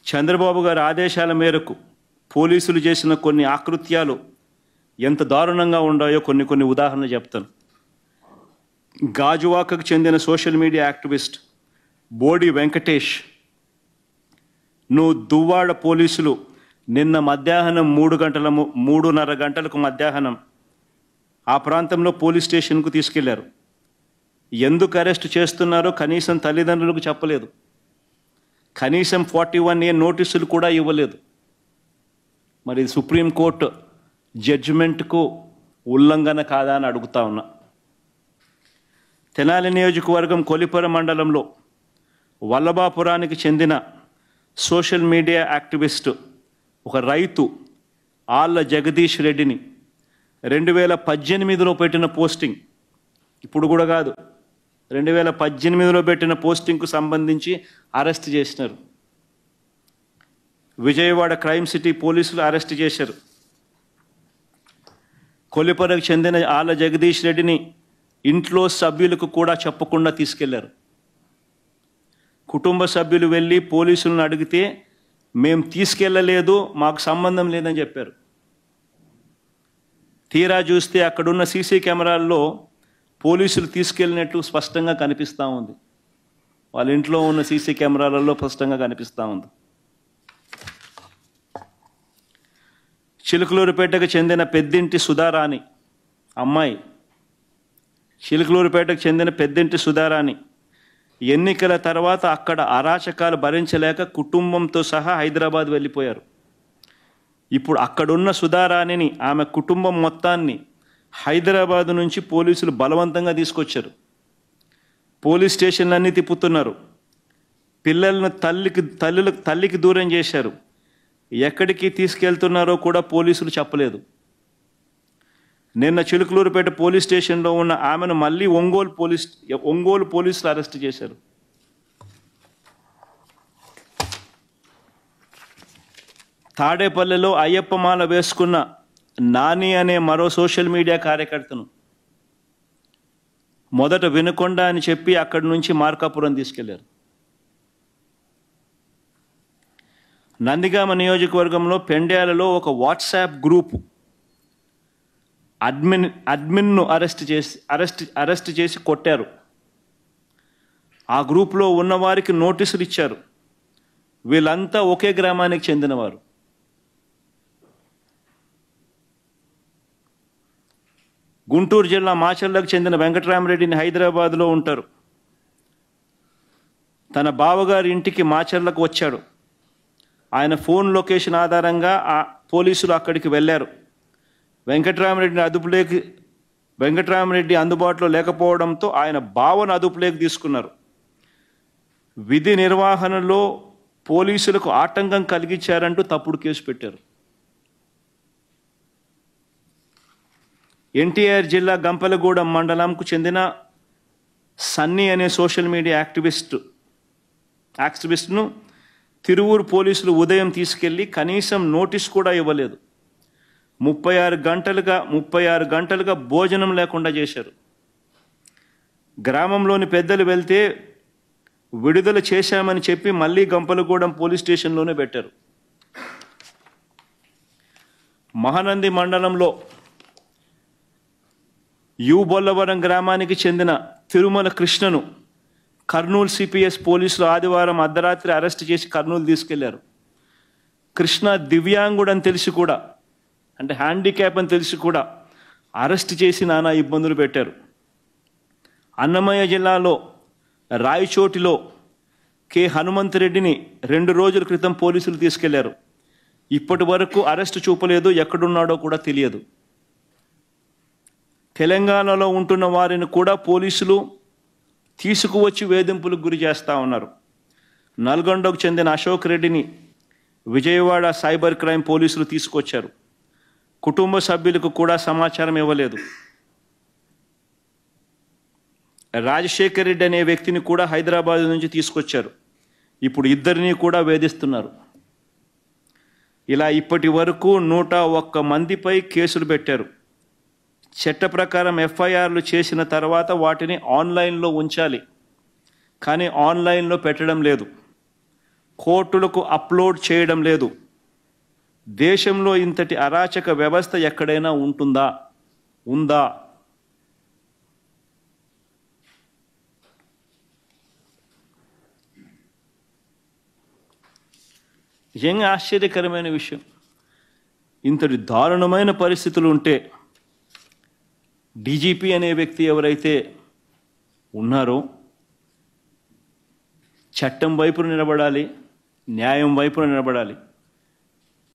చంద్రబాబు గారి ఆదేశాల మేరకు పోలీసులు చేసిన కొన్ని ఆకృత్యాలు ఎంత దారుణంగా ఉన్నాయో కొన్ని కొన్ని ఉదాహరణలు చెప్తాను గాజువాకకు చెందిన సోషల్ మీడియా యాక్టివిస్ట్ బోడి వెంకటేష్ నువ్వు దువ్వాడ పోలీసులు నిన్న మధ్యాహ్నం మూడు గంటల ము- మూడున్నర గంటలకు మధ్యాహ్నం ఆ ప్రాంతంలో పోలీస్ స్టేషన్కు తీసుకెళ్లారు ఎందుకు అరెస్ట్ చేస్తున్నారో కనీసం తల్లిదండ్రులకు చెప్పలేదు కనీసం ఫార్టీ వన్ ఏ నోటీసులు కూడా ఇవ్వలేదు మరి ఇది సుప్రీంకోర్టు జడ్జిమెంట్కు ఉల్లంఘన కాదా అని అడుగుతా ఉన్నా తెనాలి నియోజకవర్గం కొలిపర మండలంలో వల్లభాపురానికి చెందిన సోషల్ మీడియా యాక్టివిస్టు ఒక రైతు ఆళ్ళ జగదీష్ రెడ్డిని రెండు వేల పద్దెనిమిదిలో పెట్టిన పోస్టింగ్ ఇప్పుడు కూడా కాదు రెండు వేల పద్దెనిమిదిలో పెట్టిన పోస్టింగ్కు సంబంధించి అరెస్ట్ చేసినారు విజయవాడ క్రైమ్ సిటీ పోలీసులు అరెస్ట్ చేశారు కొలిపరకు చెందిన ఆళ్ళ జగదీష్ రెడ్డిని ఇంట్లో సభ్యులకు కూడా చెప్పకుండా తీసుకెళ్లారు కుటుంబ సభ్యులు వెళ్ళి పోలీసులను అడిగితే మేము తీసుకెళ్ళలేదు మాకు సంబంధం లేదని చెప్పారు తీరా చూస్తే అక్కడున్న సీసీ కెమెరాల్లో పోలీసులు తీసుకెళ్ళినట్టు స్పష్టంగా కనిపిస్తూ ఉంది వాళ్ళ ఇంట్లో ఉన్న సీసీ కెమెరాలలో స్పష్టంగా కనిపిస్తూ ఉంది చిలుకలూరుపేటకు చెందిన పెద్దింటి సుధారాణి అమ్మాయి చిలుకలూరుపేటకు చెందిన పెద్దింటి సుధారాణి ఎన్నికల తర్వాత అక్కడ అరాచకాలు భరించలేక కుటుంబంతో సహా హైదరాబాద్ వెళ్ళిపోయారు ఇప్పుడు అక్కడున్న సుధారాణిని ఆమె కుటుంబం మొత్తాన్ని హైదరాబాద్ నుంచి పోలీసులు బలవంతంగా తీసుకొచ్చారు పోలీస్ స్టేషన్లన్నీ తిప్పుతున్నారు పిల్లలను తల్లికి తల్లులకు తల్లికి దూరం చేశారు ఎక్కడికి తీసుకెళ్తున్నారో కూడా పోలీసులు చెప్పలేదు నిన్న చిలుకలూరుపేట పోలీస్ స్టేషన్లో ఉన్న ఆమెను మళ్ళీ ఒంగోలు పోలీస్ ఒంగోలు పోలీసులు అరెస్ట్ చేశారు తాడేపల్లిలో అయ్యప్ప మాల వేసుకున్న నాని అనే మరో సోషల్ మీడియా కార్యకర్తను మొదట వినకొండ అని చెప్పి అక్కడి నుంచి మార్కాపురం తీసుకెళ్లారు నందిగామ నియోజకవర్గంలో పెండ్యాలలో ఒక వాట్సాప్ గ్రూప్ అడ్మిన్ అడ్మిన్ను అరెస్ట్ చేసి అరెస్ట్ అరెస్ట్ చేసి కొట్టారు ఆ గ్రూప్లో ఉన్నవారికి నోటీసులు ఇచ్చారు వీళ్ళంతా ఒకే గ్రామానికి చెందినవారు గుంటూరు జిల్లా మాచర్లకు చెందిన వెంకటరామరెడ్డిని హైదరాబాద్లో ఉంటారు తన బావగారి ఇంటికి మాచర్లకు వచ్చాడు ఆయన ఫోన్ లొకేషన్ ఆధారంగా ఆ పోలీసులు అక్కడికి వెళ్ళారు వెంకటరామరెడ్డిని అదుపులోకి వెంకటరామరెడ్డి అందుబాటులో లేకపోవడంతో ఆయన బావను అదుపులోకి తీసుకున్నారు విధి నిర్వహణలో పోలీసులకు ఆటంకం కలిగించారంటూ తప్పుడు కేసు పెట్టారు ఎన్టీఆర్ జిల్లా గంపలగూడెం మండలంకు చెందిన సన్నీ అనే సోషల్ మీడియా యాక్టివిస్ట్ యాక్టివిస్ట్ను తిరువూరు పోలీసులు ఉదయం తీసుకెళ్లి కనీసం నోటీస్ కూడా ఇవ్వలేదు ముప్పై ఆరు గంటలుగా ముప్పై ఆరు గంటలుగా భోజనం లేకుండా చేశారు గ్రామంలోని పెద్దలు వెళ్తే విడుదల చేశామని చెప్పి మళ్ళీ గంపలగూడెం పోలీస్ స్టేషన్లోనే పెట్టారు మహానంది మండలంలో యు బొల్లవరం గ్రామానికి చెందిన తిరుమల కృష్ణను కర్నూలు సిపిఎస్ పోలీసులు ఆదివారం అర్ధరాత్రి అరెస్ట్ చేసి కర్నూలు తీసుకెళ్లారు కృష్ణ దివ్యాంగుడని తెలిసి కూడా అంటే హ్యాండిక్యాప్ అని తెలిసి కూడా అరెస్ట్ చేసి నానా ఇబ్బందులు పెట్టారు అన్నమయ్య జిల్లాలో రాయచోటిలో కె హనుమంతరెడ్డిని రెండు రోజుల క్రితం పోలీసులు తీసుకెళ్లారు ఇప్పటి వరకు అరెస్టు చూపలేదు ఎక్కడున్నాడో కూడా తెలియదు తెలంగాణలో ఉంటున్న వారిని కూడా పోలీసులు తీసుకువచ్చి వేధింపులకు గురి చేస్తూ ఉన్నారు నల్గొండకు చెందిన అశోక్ రెడ్డిని విజయవాడ సైబర్ క్రైమ్ పోలీసులు తీసుకొచ్చారు కుటుంబ సభ్యులకు కూడా సమాచారం ఇవ్వలేదు రాజశేఖర్ రెడ్డి అనే వ్యక్తిని కూడా హైదరాబాద్ నుంచి తీసుకొచ్చారు ఇప్పుడు ఇద్దరిని కూడా వేధిస్తున్నారు ఇలా ఇప్పటి వరకు నూట ఒక్క మందిపై కేసులు పెట్టారు చట్ట ప్రకారం ఎఫ్ఐఆర్లు చేసిన తర్వాత వాటిని ఆన్లైన్లో ఉంచాలి కానీ ఆన్లైన్లో పెట్టడం లేదు కోర్టులకు అప్లోడ్ చేయడం లేదు దేశంలో ఇంతటి అరాచక వ్యవస్థ ఎక్కడైనా ఉంటుందా ఉందా నిజంగా ఆశ్చర్యకరమైన విషయం ఇంతటి దారుణమైన పరిస్థితులు ఉంటే డీజీపీ అనే వ్యక్తి ఎవరైతే ఉన్నారో చట్టం వైపున నిలబడాలి న్యాయం వైపున నిలబడాలి